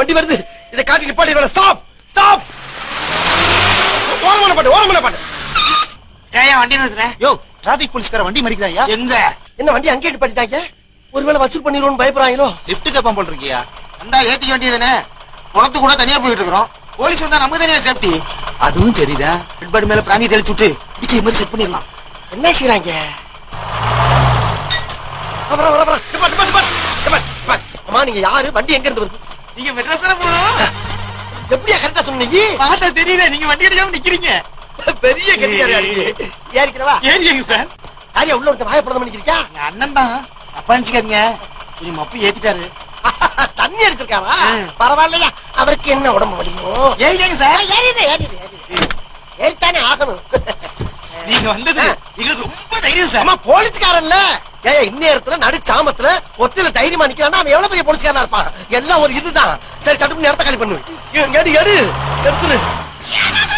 வண்டி வருது இதை காட்டி நிப்பாட்டி வேணாம் ஸ்டாப் ஸ்டாப் ஓரமான பாட்டு ஓரமான பாட்டு ஏன் வண்டி நிறுத்துற யோ டிராபிக் போலீஸ்கார வண்டி மறிக்கிறாயா எங்க என்ன வண்டி அங்கே நிப்பாட்டிட்டாங்க ஒருவேளை வசூல் பண்ணிடுவோம்னு பயப்படுறாங்களோ லிப்ட் கேப்பான் போல் இருக்கியா வந்தா ஏத்திக்க வேண்டியதுதானே குளத்து கூட தனியா போயிட்டு இருக்கிறோம் போலீஸ் வந்தா நமக்கு தனியா சேஃப்டி அதுவும் சரிதான் ஹெட்பாடி மேல பிராந்தி தெளிச்சு விட்டு இடிச்ச மாதிரி செட் பண்ணிடலாம் என்ன செய்யறாங்க வர வர வர நிப்பாட்டு நிப்பாட்டு நிப்பாட்டு நிப்பாட்டு, நிப்பாட்டு. அம்மா நீங்க யாரு வண்டி எங்க இருந்து வருது நீங்க மெட்ராஸ் தானே போகணும் எப்படியா கரெக்டா சொன்னீங்க பார்த்தா தெரியல நீங்க வண்டி அடிக்காம நிக்கிறீங்க பெரிய கட்டிக்காரியா இருக்கு ஏறிக்கிறவா ஏறிங்க சார் யாரியா உள்ள ஒருத்தன் வாயப்படம் பண்ணிக்கிறியா எங்க அண்ணன் தான் அப்பா நினைச்சுக்காதீங்க கொஞ்சம் மப்பு ஏத்திட்டாரு தண்ணி அடிச்சிருக்காரா ஆ. பரவாயில்லையா அவருக்கு என்ன உடம்பு வலிக்கும் ஏறிங்க சார் ஏறிடு ஏறிடு ஏறிடு ஏறித்தானே ஆகணும் நீங்க வந்தது எங்களுக்கு ரொம்ப தைரியம் சார் அம்மா போலீஸ்காரன்ல ஏய் இந்நேரத்துல நடு சாமத்துல ஒத்தில தைரியமா நிக்கிறான்னா அவன் எவ்வளவு பெரிய போலீஸ்காரனா இருப்பான் எல்லாம் ஒரு இதுதான் சரி சட்டுப்பு நேரத்தை காலி பண்ணு எடு எடு எடுத்துரு